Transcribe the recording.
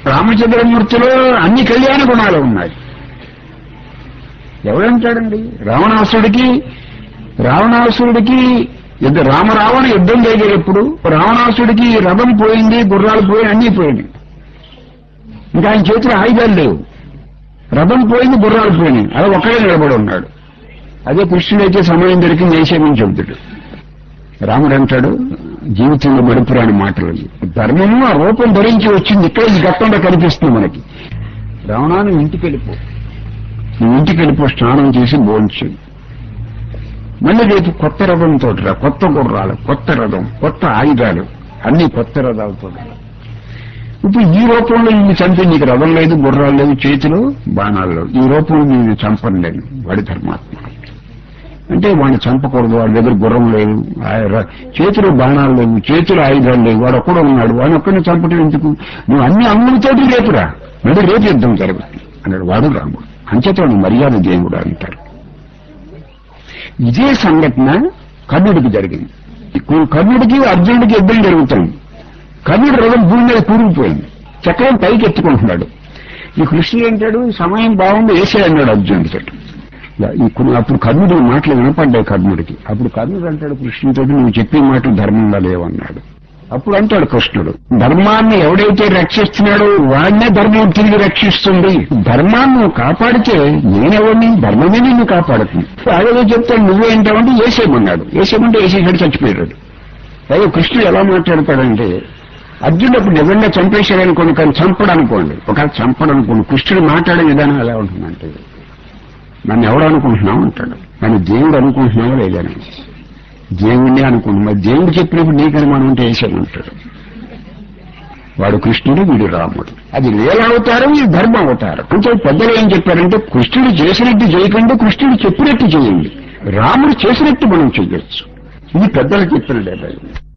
రామచంద్రమూర్తిలో అన్ని కళ్యాణ గుణాలు ఉన్నాయి ఎవడంటాడండి రావణాసుడికి రావణాసుడికి యుద్ధ రామరావణ యుద్ధం జరిగేటప్పుడు రావణాసుడికి రథం పోయింది గుర్రాలు పోయి అన్నీ పోయినాయి ఇంకా ఆయన చేతిలో ఆయుధాలు లేవు రథం పోయింది గుర్రాలు పోయినాయి అలా ఒక్కడే నిలబడి ఉన్నాడు అదే కృష్ణుడైతే సమయం దొరికింది వేసేమని చెబుతాడు రాముడు అంటాడు జీవితంలో మడుపురాని మాటలు ఇవి. ధర్మము ఆ రూపం ధరించి వచ్చింది ఇక్కడ ఈ ఘట్టంలో కనిపిస్తుంది మనకి రావణాను ఇంటికి వెళ్ళిపో నువ్వు ఇంటికి వెళ్ళిపో స్నానం చేసి భోంచు మళ్ళీ రేపు కొత్త రథంతో రా కొత్త గుర్రాలు కొత్త రథం కొత్త ఆయుధాలు అన్ని కొత్త రథాలతో రా. ఇప్పుడు ఈ రూపంలో నిన్ను చంపి నీకు రథం లేదు గుర్రాలు లేవు చేతిలో బాణాలు లేవు ఈ రూపంలో నేను చంపలేను వాడి ధర్మాత్మ అంటే వాడిని చంపకూడదు వాడి దగ్గర గుర్రం లేదు ఆ ర- చేతిలో బాణాలు లేవు చేతిలో ఆయుధాలు లేవు వాడు ఒక్కడే ఉన్నాడు వాడిని ఒక్కడిని చంపటం ఎందుకు నువ్వు అన్ని అమ్ములతోటి రేపురా మళ్ళీ రేపు యుద్ధం జరుగుతుంది అన్నాడు వాడు రాముడు అంచేత వాడు మర్యాద దేవుడు అంటారు ఇదే సంఘటన కర్ణుడికి జరిగింది ఇప్పుడు కర్ణుడికి అర్జునుడికి యుద్ధం జరుగుతుంది కర్ణుడు రథం భూమి మీద కూరుకుపోయింది చక్రం పైకి ఎత్తుకుంటున్నాడు ఈ కృష్ణుడు అంటాడు సమయం బాగుంది వేసే అన్నాడు అర్జునుడితో ఈ కొన్ని- అప్పుడు కర్ణుడి మాటలు వినపడ్డాయి కర్ణుడికి అప్పుడు కర్ణుడు అంటాడు కృష్ణుడితో నువ్వు చెప్పే మాటలు ధర్మంగా లేవన్నాడు అప్పుడు అంటాడు కృష్ణుడు ధర్మాన్ని ఎవడైతే రక్షిస్తున్నాడో వాడినే ధర్మం తిరిగి రక్షిస్తుంది ధర్మాన్ని నువ్వు కాపాడితే నేనెవడిని ధర్మమే నిన్ను కాపాడుతుంది అదే చెప్తాను నువ్వేంటావంటే వేసేయమన్నాడు వేసేయమంటే వేసేసాడు చచ్చిపోయాడు అదే కృష్ణుడు ఎలా మాట్లాడతాడంటే అర్జునుడు అప్పుడు నిజంగా చంపేశాడనుకోండి కానీ చంపడనుకోండి ఒక చంపడనుకోండి కృష్ణుడు మాట్లాడే విధానం ఎలా ఉంటుందంటే నన్ను ఎవడు అనుకుంటున్నావు అంటాడు నన్ను దేవుడు అనుకుంటున్నావా లేదని దేవుణ్ణి అనుకుంటున్నా మరి దేవుడు చెప్పినప్పుడు నీకు అనుమానం ఉంటే వేసాను అంటాడు వాడు కృష్ణుడు వీడు రాముడు అది లీల అవతారం ఇది ధర్మ అవతారం అంటే పెద్దలు ఏం చెప్పారంటే కృష్ణుడు చేసినట్టు చేయకండి కృష్ణుడు చెప్పినట్టు చేయండి రాముడు చేసినట్టు మనం చెయ్యొచ్చు ఇది పెద్దలు చెప్పిన డెబ్బై